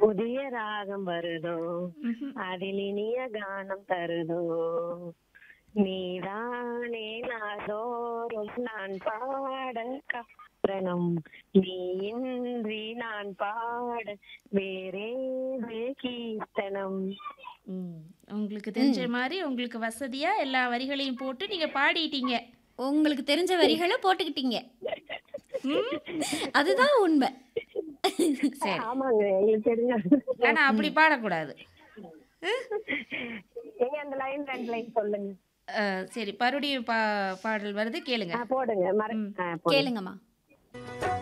புதிய ராகம் வருதோ ம்ஹும். அதில் இனிய கானம் தருதோ நீதானே நாள்தோறும் நான் பாட காரணம் நீ இன்றி நான் பாட வேறேது கீர்த்தனம் ம். உங்களுக்கு தெரிஞ்ச மாதிரி உங்களுக்கு வசதியா எல்லா வரிகளையும் போட்டு நீங்க பாடிட்டீங்க உங்களுக்கு தெரிஞ்ச வரிகளை போட்டுக்கிட்டீங்க ம்? அதுதான் உண்மை சரி ஆமாங்க எங்களுக்கு தெரிஞ்ச ஆனா அப்படி பாடக்கூடாது நீங்க அந்த லைன் ரெண்டு லைன் சொல்லுங்க அஹ், சரி மறுபடியும் பா பாடல் வருது கேளுங்க ஆ, போடுங்க மற ம். ஆ, போடுங்க. கேளுங்கம்மா